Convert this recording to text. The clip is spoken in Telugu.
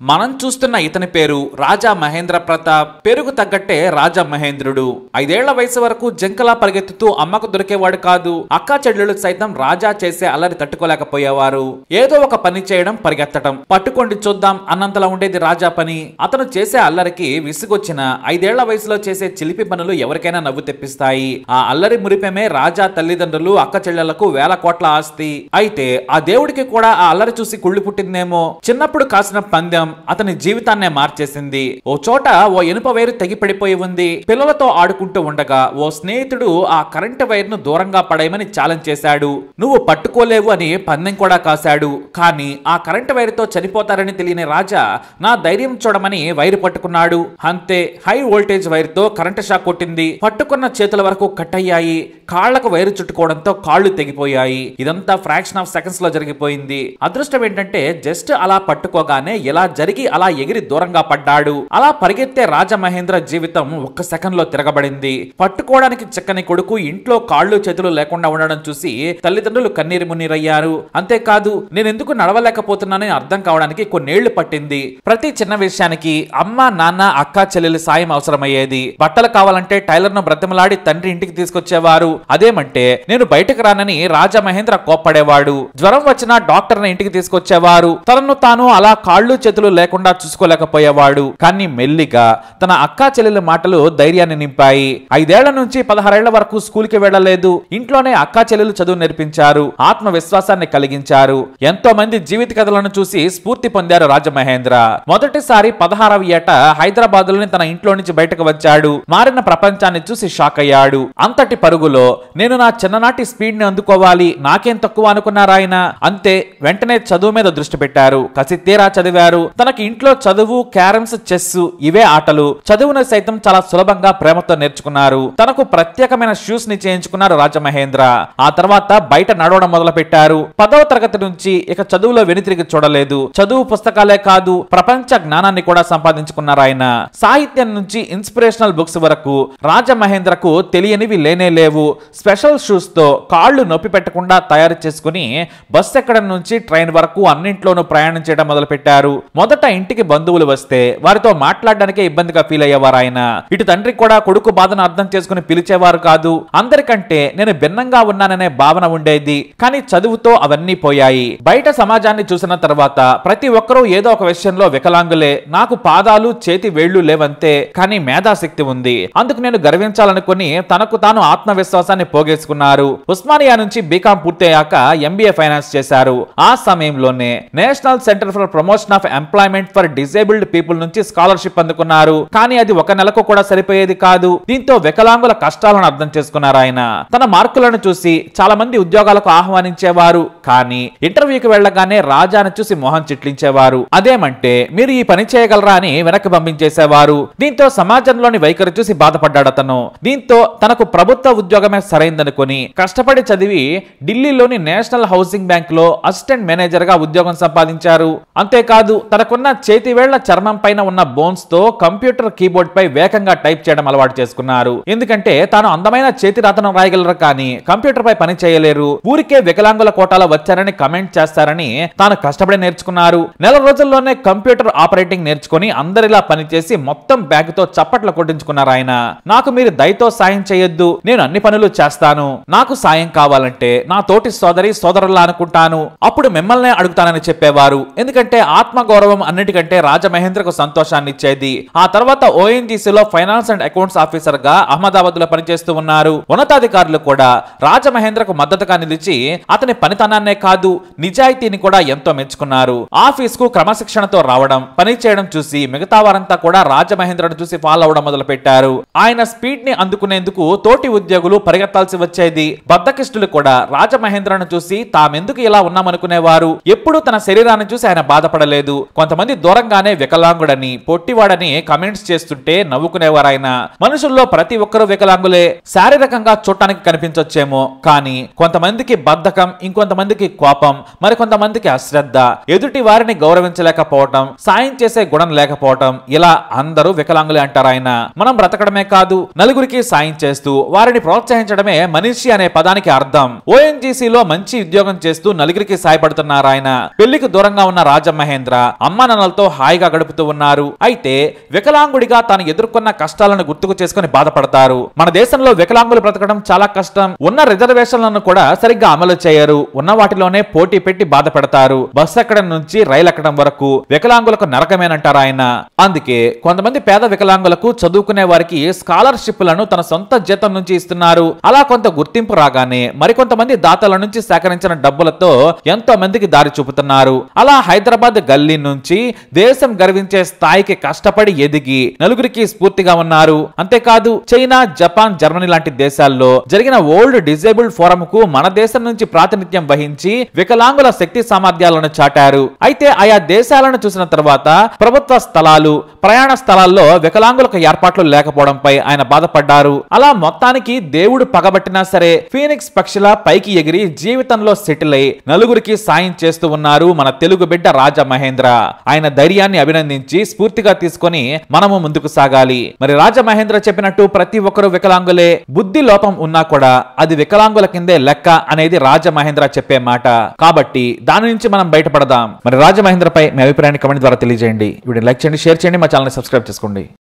మనం చూస్తున్న ఇతని పేరు రాజా మహేంద్ర ప్రతాప్ పేరుకు తగ్గట్టే రాజా మహేంద్రుడు ఐదేళ్ల వయసు వరకు జంకలా పరిగెత్తుతూ అమ్మకు దొరికేవాడు కాదు అక్కా చెల్లెళ్ళు సైతం రాజా చేసే అల్లరి తట్టుకోలేకపోయేవారు ఏదో ఒక పని చేయడం పరిగెత్తడం పట్టుకోండి చూద్దాం అన్నంతలా ఉండేది రాజా పని అతను చేసే అల్లరికి విసుగొచ్చిన ఐదేళ్ల వయసులో చేసే చిలిపి పనులు ఎవరికైనా నవ్వు తెప్పిస్తాయి ఆ అల్లరి మురిపెమే రాజా తల్లిదండ్రులు అక్క చెల్లెళ్లకు వేల కోట్ల ఆస్తి అయితే ఆ దేవుడికి కూడా ఆ అల్లరి చూసి కుళ్ళి పుట్టిందేమో చిన్నప్పుడు కాసిన పందెం అతని జీవితాన్నే మార్చేసింది ఓ చోట ఓ ఇనుప వైరు తెగి పడిపోయి ఉంది పిల్లలతో ఆడుకుంటూ ఉండగా ఓ స్నేహితుడు ఆ కరెంటు వైర్ ను దూరంగా పడేయమని ఛాలెంజ్ చేశాడు నువ్వు పట్టుకోలేవు అని పందెం కూడా కాశాడు కానీ ఆ కరెంటు వైరుతో చనిపోతారని తెలియని రాజా నా ధైర్యం చూడమని వైరు పట్టుకున్నాడు అంతే హై వోల్టేజ్ వైరుతో కరెంటు షాక్ కొట్టింది పట్టుకున్న చేతుల వరకు కట్ అయ్యాయి కాళ్లకు వైరు చుట్టుకోవడంతో కాళ్ళు తెగిపోయాయి ఇదంతా ఫ్రాక్షన్ ఆఫ్ సెకండ్స్ లో జరిగిపోయింది అదృష్టం ఏంటంటే జస్ట్ అలా పట్టుకోగానే ఇలా జరిగి అలా ఎగిరి దూరంగా పడ్డాడు అలా పరిగెత్తే రాజమహేంద్ర జీవితం ఒక్క సెకండ్ లో తిరగబడింది పట్టుకోవడానికి చక్కని కొడుకు ఇంట్లో కాళ్ళు చేతులు లేకుండా ఉండడం చూసి తల్లిదండ్రులు కన్నీరు మున్నీరయ్యారు అంతేకాదు నేను ఎందుకు నడవలేకపోతున్నానని అర్థం కావడానికి కొన్నేళ్లు పట్టింది ప్రతి చిన్న విషయానికి అమ్మ నాన్న అక్క చెల్లెలి సాయం అవసరమయ్యేది బట్టలు కావాలంటే టైలర్ ను బ్రతిమలాడి తండ్రి ఇంటికి తీసుకొచ్చేవారు అదేమంటే నేను బయటకు రానని రాజమహేంద్ర కోప్పడేవాడు జ్వరం వచ్చినా డాక్టర్ ఇంటికి తీసుకొచ్చేవారు తనను తాను అలా కాళ్ళు చేతులు లేకుండా చూసుకోలేకపోయేవాడు కానీ మెల్లిగా తన అక్కా చెల్లెల మాటలు ధైర్యాన్ని నింపాయి ఐదేళ్ల నుంచి పదహారేళ్ల వరకు స్కూల్ కి వెళ్లలేదు ఇంట్లోనే అక్కా చెల్లెలు చదువు నేర్పించారు ఆత్మవిశ్వాసాన్ని కలిగించారు ఎంతో మంది జీవిత కథలను చూసి స్ఫూర్తి పొందారు రాజమహేంద్ర మొదటిసారి పదహారవ ఏట హైదరాబాద్ లోని తన ఇంట్లో నుంచి బయటకు వచ్చాడు మారిన ప్రపంచాన్ని చూసి షాక్ అయ్యాడు అంతటి పరుగులో నేను నా చిన్ననాటి స్పీడ్ ని అందుకోవాలి నాకేం తక్కువ అనుకున్నారాయన అంతే వెంటనే చదువు మీద దృష్టి పెట్టారు కసి తీరా చదివారు తనకి ఇంట్లో చదువు క్యారమ్స్ చెస్ ఇవే ఆటలు చదువును సైతం చాలా సులభంగా ప్రేమతో నేర్చుకున్నారు తనకు ప్రత్యేకమైన షూస్ ని చేయించుకున్నారు రాజమహేంద్ర ఆ తర్వాత బయట నడవడం మొదలు పెట్టారు పదవ తరగతి నుంచి ఇక చదువులో వెనుతిరిగి చూడలేదు చదువు పుస్తకాలే కాదు ప్రపంచ జ్ఞానాన్ని కూడా సంపాదించుకున్నారు ఆయన సాహిత్యం నుంచి ఇన్స్పిరేషనల్ బుక్స్ వరకు రాజమహేంద్రకు తెలియనివి లేనే లేవు స్పెషల్ షూస్ తో కాళ్ళు నొప్పి పెట్టకుండా తయారు చేసుకుని బస్ ఎక్కడం నుంచి ట్రైన్ వరకు అన్నింట్లోనూ ప్రయాణం చేయడం మొదలు పెట్టారు మొదట ఇంటికి బంధువులు వస్తే వారితో మాట్లాడడానికే ఇబ్బందిగా ఫీల్ అయ్యేవారు ఆయన ఇటు తండ్రి కూడా కొడుకు బాధను అర్థం చేసుకుని పిలిచేవారు కాదు అందరికంటే నేను భిన్నంగా ఉన్నాననే భావన ఉండేది కానీ చదువుతో అవన్నీ పోయాయి బయట సమాజాన్ని చూసిన తర్వాత ప్రతి ఒక్కరూ ఏదో ఒక విషయంలో వికలాంగులే నాకు పాదాలు చేతి వేళ్లు లేవంతే కానీ మేధాశక్తి ఉంది అందుకు నేను గర్వించాలనుకుని తనకు తాను ఆత్మవిశ్వాసాన్ని పోగేసుకున్నారు ఉస్మానియా నుంచి బీకాం పూర్తయ్యాక ఎంబీఏ ఫైనాన్స్ చేశారు ఆ సమయంలోనే national centre for promotion of employment for disabled people నుంచి స్కాలర్షిప్ అందుకున్నారు కానీ అది ఒక నెలకు కూడా సరిపోయేది కాదు దీంతో వికలాంగుల కష్టాలను అర్థం చేసుకున్నారు ఆయన తన మార్కులను చూసి చాలా మంది ఉద్యోగాలకు ఆహ్వానించేవారు కానీ ఇంటర్వ్యూకి వెళ్ళగానే రాజాను చూసి మొహం చిట్లించేవారు అదేమంటే మీరు ఈ పని చేయగలరా అని వెనక్కి పంపించేసేవారు దీంతో సమాజంలోని వైఖరి చూసి బాధపడ్డాడు అతను దీంతో తనకు ప్రభుత్వ ఉద్యోగమే సరైందనుకుని కష్టపడి చదివి ఢిల్లీలోని నేషనల్ హౌసింగ్ బ్యాంక్ లో అసిస్టెంట్ మేనేజర్ గా ఉద్యోగం సంపాదించారు అంతేకాదు తనకున్న చేతివేళ్ల చర్మం పైన ఉన్న బోన్స్ తో కంప్యూటర్ కీబోర్డ్ పై వేగంగా టైప్ చేయడం అలవాటు చేసుకున్నారు ఎందుకంటే తాను అందమైన చేతి రాతను రాయగలరు కానీ కంప్యూటర్ పై పని చేయలేరు ఊరికే వికలాంగుల కోటాలో వచ్చారని కమెంట్ చేస్తారని తాను కష్టపడి నేర్చుకున్నారు నెల రోజుల్లోనే కంప్యూటర్ ఆపరేటింగ్ నేర్చుకుని అందరిలా పనిచేసి మొత్తం బ్యాగ్ తో చప్పట్లు కొట్టించుకున్నారు ఆయన నాకు మీరు దయతో సాయం చేయొద్దు నేను అన్ని పనులు చేస్తాను నాకు సాయం కావాలంటే నా తోటి సోదరి సోదరులా అనుకుంటాను అప్పుడు మిమ్మల్నే అడుగుతానని చెప్పేవారు ఎందుకంటే ఆత్మ గౌరవం అన్నిటికంటే రాజమహేంద్రకు సంతోషాన్ని ఇచ్చేది ఆ తర్వాత ONGC లో ఫైనాన్స్ అండ్ అకౌంట్స్ ఆఫీసర్ గా అహ్మదాబాద్ లో పనిచేస్తూ ఉన్నారు ఉన్నతాధికారులు కూడా రాజమహేంద్రకు మద్దతుగా నిలిచి అతని పనితనాన్నే కాదు నిజాయితీని కూడా ఎంతో మెచ్చుకున్నారు ఆఫీస్ కు క్రమశిక్షణతో రావడం పని చేయడం చూసి మిగతా వారంతా కూడా రాజమహేంద్రను చూసి ఫాలో అవడం మొదలు పెట్టారు ఆయన స్పీడ్ ని అందుకునేందుకు తోటి ఉద్యోగులు పరిగెత్తాల్సి వచ్చేది బద్దకిష్టులు కూడా రాజమహేంద్రను చూసి తామెందుకు ఇలా ఉన్నామనుకునేవారు ఎప్పుడూ తన శరీరాన్ని చూసి ఆయన బాధపడలేదు కొంతమంది దూరంగానే వికలాంగుడని పొట్టివాడని కమెంట్స్ చేస్తుంటే నవ్వుకునేవారు ఆయన మనుషుల్లో ప్రతి ఒక్కరూ వికలాంగులే శారీరకంగా చూడటానికి కనిపించొచ్చేమో కానీ కొంతమందికి బద్ధకం ఇంకొంతమందికి కోపం మరి కొంతమందికి అశ్రద్ధ ఎదుటి వారిని గౌరవించలేకపోవటం సాయం చేసే గుణం లేకపోవటం ఇలా అందరూ వికలాంగులే అంటారు ఆయన మనం బ్రతకడమే కాదు నలుగురికి సాయం చేస్తూ వారిని ప్రోత్సహించడమే మనిషి అనే పదానికి అర్థం ఓఎన్జీసీ లో మంచి ఉద్యోగం చేస్తూ నలుగురికి సాయపడుతున్నారు ఆయన పెళ్లికి దూరంగా ఉన్న రాజమహేంద్ర అమ్మా నాన్నలతో హాయిగా గడుపుతూ ఉన్నారు అయితే వికలాంగుడిగా తాను ఎదుర్కొన్న కష్టాలను గుర్తుకు చేసుకుని బాధపడతారు మన దేశంలో వికలాంగులు బ్రతకడం చాలా కష్టం ఉన్న రిజర్వేషన్లను కూడా సరిగ్గా అమలు చేయరు ఉన్న వాటిలోనే పోటీ పెట్టి బాధపడతారు బస్సు ఎక్కడం నుంచి రైలు ఎక్కడం వరకు వికలాంగులకు నరకమేనంటారు ఆయన అందుకే కొంతమంది పేద వికలాంగులకు చదువుకునే వారికి స్కాలర్షిప్లను తన సొంత జీతం నుంచి ఇస్తున్నారు అలా కొంత గుర్తింపు రాగానే మరికొంతమంది దాతల నుంచి సేకరించిన డబ్బులతో ఎంతో మందికి దారి చూపుతున్నారు అలా హైదరాబాద్ గల్లీ నుంచి దేశం గర్వించే స్థాయికి కష్టపడి ఎదిగి నలుగురికి స్ఫూర్తిగా ఉన్నారు అంతేకాదు చైనా జపాన్ జర్మనీ లాంటి దేశాల్లో జరిగిన ఓల్డ్ డిజేబుల్డ్ ఫోరం కు మన దేశం నుంచి ప్రాతినిధ్యం వహించి వికలాంగుల శక్తి సామర్థ్యాలను చాటారు అయితే ఆయా దేశాలను చూసిన తర్వాత ప్రభుత్వ స్థలాలు ప్రయాణ స్థలాల్లో వికలాంగులకు ఏర్పాట్లు లేకపోవడంపై ఆయన బాధపడ్డారు అలా మొత్తానికి దేవుడు పగబట్టినా సరే ఫీనిక్స్ పక్షిలా పైకి ఎగిరి జీవితంలో సెటిల్ అయి నలుగురికి సాయం చేస్తూ ఉన్నారు మన తెలుగు బిడ్డ రాజా మహేంద్ర ఆయన ధైర్యాన్ని అభినందించి స్ఫూర్తిగా తీసుకొని మనము ముందుకు సాగాలి మరి రాజా మహేంద్ర చెప్పినట్టు ప్రతి ఒక్కరు వికలాంగులే బుద్ధి లోపం ఉన్నా కూడా అది వికలాంగుల కిందే లెక్క అనేది రాజ మహేంద్ర చెప్పే మాట కాబట్టి దాని నుంచి మనం బయటపడదాం మరి రాజ మహేంద్రపై మీ అభిప్రాయాన్ని కమెంట్ ద్వారా తెలియజేయండి వీడియో లైక్ చేయండి షేర్ చేయండి మా ఛానల్ సబ్స్క్రైబ్ చేసుకోండి